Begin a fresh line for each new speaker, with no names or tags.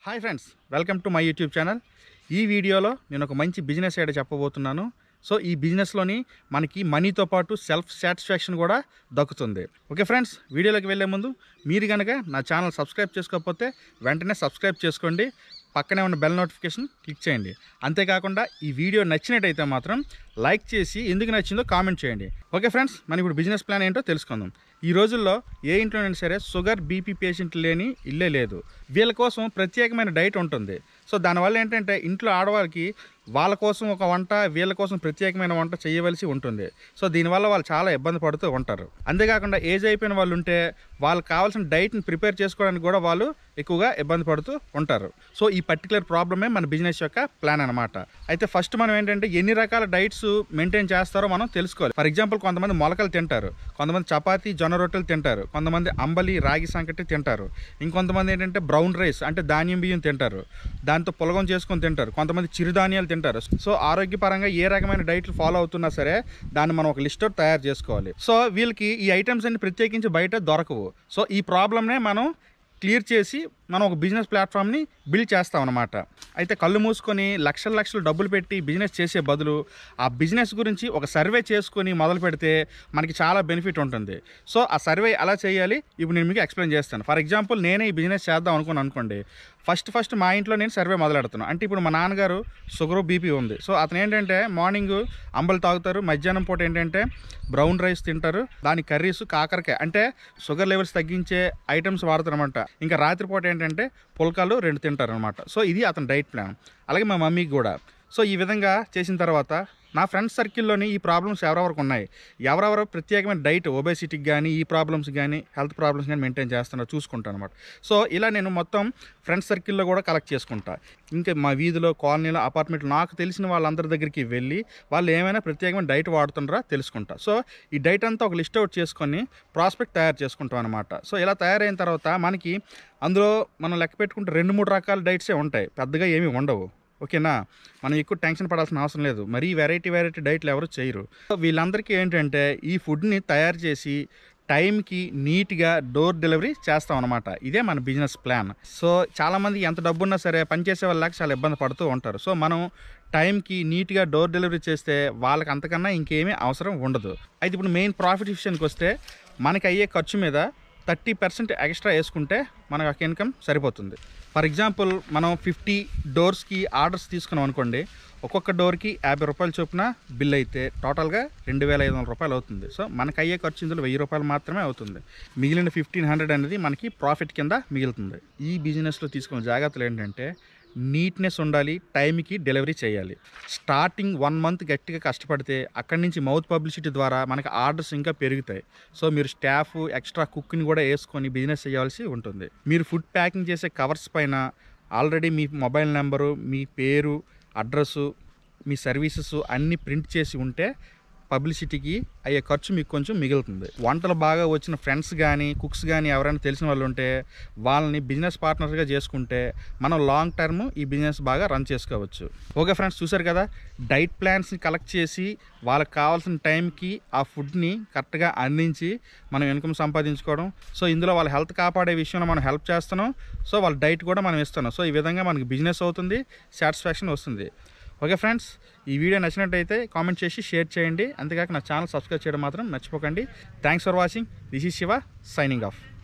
hi friends welcome to my YouTube channel ఈ వీడియోలో నేను ఒక మంచి బిజినెస్ ఐడియా చెప్పబోతున్నాను సో ఈ బిజినెస్లోని మనకి మనీతో పాటు సెల్ఫ్ సాటిస్ఫాక్షన్ కూడా దక్కుతుంది ఓకే ఫ్రెండ్స్ వీడియోలోకి వెళ్ళే ముందు మీరు కనుక నా ఛానల్ సబ్స్క్రైబ్ చేసుకోకపోతే వెంటనే సబ్స్క్రైబ్ చేసుకోండి పక్కనే ఉన్న బెల్ నోటిఫికేషన్ క్లిక్ చేయండి అంతేకాకుండా ఈ వీడియో నచ్చినట్టయితే మాత్రం లైక్ చేసి ఎందుకు నచ్చిందో కామెంట్ చేయండి ఓకే ఫ్రెండ్స్ మనం ఇప్పుడు బిజినెస్ ప్లాన్ ఏంటో తెలుసుకుందాం ఈ రోజుల్లో ఏ ఇంట్లోనైనా సరే షుగర్ బీపీ పేషెంట్ లేని ఇల్లే లేదు వీళ్ళ కోసం ప్రత్యేకమైన డైట్ ఉంటుంది సో దానివల్ల ఏంటంటే ఇంట్లో ఆడవాళ్ళకి వాళ్ళ కోసం ఒక వంట వీళ్ళ కోసం ప్రత్యేకమైన వంట చేయవలసి ఉంటుంది సో దీనివల్ల వాళ్ళు చాలా ఇబ్బంది పడుతూ ఉంటారు అంతేకాకుండా ఏజ్ అయిపోయిన వాళ్ళు ఉంటే వాళ్ళకి కావాల్సిన డైట్ని ప్రిపేర్ చేసుకోవడానికి కూడా వాళ్ళు ఎక్కువగా ఇబ్బంది పడుతూ ఉంటారు సో ఈ పర్టికులర్ ప్రాబ్లమే మన బిజినెస్ యొక్క ప్లాన్ అనమాట అయితే ఫస్ట్ మనం ఏంటంటే ఎన్ని రకాల డైట్స్ మెయింటైన్ చేస్తారో మనం తెలుసుకోవాలి ఫర్ ఎగ్జాంపుల్ కొంతమంది మొలకలు తింటారు కొంతమంది చపాతీ జొన్న రొట్టెలు తింటారు కొంతమంది అంబలి రాగి సంకటి తింటారు ఇంకొంతమంది ఏంటంటే బ్రౌన్ రైస్ అంటే ధాన్యం బియ్యం తింటారు దాంతో పులగం చేసుకొని తింటారు కొంతమంది చిరుధాన్యాలు తింటారు సో ఆరోగ్యపరంగా ఏ రకమైన డైట్లు ఫాలో అవుతున్నా సరే దాన్ని మనం ఒక లిస్ట్ తయారు చేసుకోవాలి సో వీళ్ళకి ఈ ఐటమ్స్ అన్ని ప్రత్యేకించి బయట దొరకవు సో ఈ ప్రాబ్లమ్నే మనం క్లియర్ చేసి మనం ఒక బిజినెస్ ప్లాట్ఫామ్ని బిల్డ్ చేస్తాం అనమాట అయితే కళ్ళు మూసుకొని లక్షల లక్షలు డబ్బులు పెట్టి బిజినెస్ చేసే బదులు ఆ బిజినెస్ గురించి ఒక సర్వే చేసుకొని మొదలు పెడితే మనకి చాలా బెనిఫిట్ ఉంటుంది సో ఆ సర్వే ఎలా చేయాలి ఇప్పుడు నేను మీకు ఎక్స్ప్లెయిన్ చేస్తాను ఫర్ ఎగ్జాంపుల్ నేనే ఈ బిజినెస్ చేద్దాం అనుకుని అనుకోండి ఫస్ట్ ఫస్ట్ మా ఇంట్లో నేను సర్వే మొదలెడుతున్నాను అంటే ఇప్పుడు మా నాన్నగారు షుగర్ బీపీ ఉంది సో అతను ఏంటంటే మార్నింగ్ అంబలు తాగుతారు మధ్యాహ్నం పూట ఏంటంటే బ్రౌన్ రైస్ తింటారు దాని కర్రీస్ కాకరకాయ అంటే షుగర్ లెవెల్స్ తగ్గించే ఐటమ్స్ వాడతారనమాట ఇంకా రాత్రిపూట ఏంటంటే పుల్కాలు రెండు తింటారు అనమాట సో ఇది అతని డైట్ ప్లాన్ అలాగే మా మమ్మీకి కూడా సో ఈ విధంగా చేసిన తర్వాత నా ఫ్రెండ్స్ సర్కిల్లోని ఈ ప్రాబ్లమ్స్ ఎవరెవరికి ఉన్నాయి ఎవరెవరు ప్రత్యేకమైన డైట్ ఒబేసిటీకి కానీ ఈ ప్రాబ్లమ్స్ కానీ హెల్త్ ప్రాబ్లమ్స్ కానీ మెయింటైన్ చేస్తున్నారో చూసుకుంటాను అనమాట సో ఇలా నేను మొత్తం ఫ్రెండ్స్ సర్కిల్లో కూడా కలెక్ట్ చేసుకుంటా ఇంకా మా వీధిలో కాలనీలో అపార్ట్మెంట్లో నాకు తెలిసిన వాళ్ళందరి దగ్గరికి వెళ్ళి వాళ్ళు ఏమైనా ప్రత్యేకమైన డైట్ వాడుతున్నారా తెలుసుకుంటా సో ఈ డైట్ అంతా ఒక లిస్ట్ అవుట్ చేసుకొని ప్రాస్పెక్ట్ తయారు చేసుకుంటాం అనమాట సో ఇలా తయారైన తర్వాత మనకి అందులో మనం లెక్క పెట్టుకుంటే రెండు మూడు రకాల డైట్సే ఉంటాయి పెద్దగా ఏమీ ఉండవు ఓకేనా మనం ఎక్కువ టెన్షన్ పడాల్సిన అవసరం లేదు మరీ వెరైటీ వెరైటీ డైట్లు ఎవరు చేయరు సో వీళ్ళందరికీ ఏంటంటే ఈ ఫుడ్ని తయారు చేసి టైంకి నీట్గా డోర్ డెలివరీ చేస్తాం అనమాట ఇదే మన బిజినెస్ ప్లాన్ సో చాలామంది ఎంత డబ్బు ఉన్నా సరే పనిచేసే వాళ్ళకి చాలా ఇబ్బంది పడుతూ ఉంటారు సో మనం టైంకి నీట్గా డోర్ డెలివరీ చేస్తే వాళ్ళకి అంతకన్నా ఇంకేమీ అవసరం ఉండదు అయితే ఇప్పుడు మెయిన్ ప్రాఫిట్ విషయానికి వస్తే మనకి అయ్యే ఖర్చు మీద థర్టీ పర్సెంట్ ఎక్స్ట్రా వేసుకుంటే మనకు ఒక ఇన్కమ్ సరిపోతుంది ఫర్ ఎగ్జాంపుల్ మనం ఫిఫ్టీ డోర్స్కి ఆర్డర్స్ తీసుకున్నాం అనుకోండి ఒక్కొక్క డోర్కి యాభై రూపాయలు చొప్పున బిల్ అయితే టోటల్గా రెండు వేల ఐదు వందల రూపాయలు అవుతుంది సో మనకు అయ్యే ఖర్చు ఇందులో వెయ్యి రూపాయలు మాత్రమే అవుతుంది మిగిలిన ఫిఫ్టీన్ హండ్రెడ్ అనేది మనకి ప్రాఫిట్ కింద మిగులుతుంది ఈ బిజినెస్లో తీసుకున్న జాగ్రత్తలు ఏంటంటే నీట్నెస్ ఉండాలి టైంకి డెలివరీ చేయాలి స్టార్టింగ్ వన్ మంత్ గట్టిగా కష్టపడితే అక్కడి నుంచి మౌత్ పబ్లిసిటీ ద్వారా మనకి ఆర్డర్స్ ఇంకా పెరుగుతాయి సో మీరు స్టాఫ్ ఎక్స్ట్రా కుక్ని కూడా వేసుకొని బిజినెస్ చేయాల్సి ఉంటుంది మీరు ఫుడ్ ప్యాకింగ్ చేసే కవర్స్ పైన ఆల్రెడీ మీ మొబైల్ నెంబరు మీ పేరు అడ్రస్సు మీ సర్వీసెస్ అన్నీ ప్రింట్ చేసి ఉంటే పబ్లిసిటీకి అయ్యే ఖర్చు మీకు కొంచెం మిగులుతుంది వంటలు బాగా వచ్చిన ఫ్రెండ్స్ కానీ కుక్స్ కానీ ఎవరైనా తెలిసిన వాళ్ళు ఉంటే వాళ్ళని బిజినెస్ పార్ట్నర్గా చేసుకుంటే మనం లాంగ్ టర్మ్ ఈ బిజినెస్ బాగా రన్ చేసుకోవచ్చు ఓకే ఫ్రెండ్స్ చూసారు కదా డైట్ ప్లాన్స్ని కలెక్ట్ చేసి వాళ్ళకి కావాల్సిన టైంకి ఆ ఫుడ్ని కరెక్ట్గా అందించి మనం ఇన్కమ్ సంపాదించుకోవడం సో ఇందులో వాళ్ళ హెల్త్ కాపాడే విషయంలో మనం హెల్ప్ చేస్తున్నాం సో వాళ్ళ డైట్ కూడా మనం ఇస్తున్నాం సో ఈ విధంగా మనకి బిజినెస్ అవుతుంది సాటిస్ఫాక్షన్ వస్తుంది ఓకే ఫ్రెండ్స్ ఈ వీడియో నచ్చినట్టయితే కామెంట్ చేసి షేర్ చేయండి అంతేకాక నా ఛానల్ సబ్స్క్రైబ్ చేయడం మాత్రం మర్చిపోకండి thanks for watching this is Shiva signing of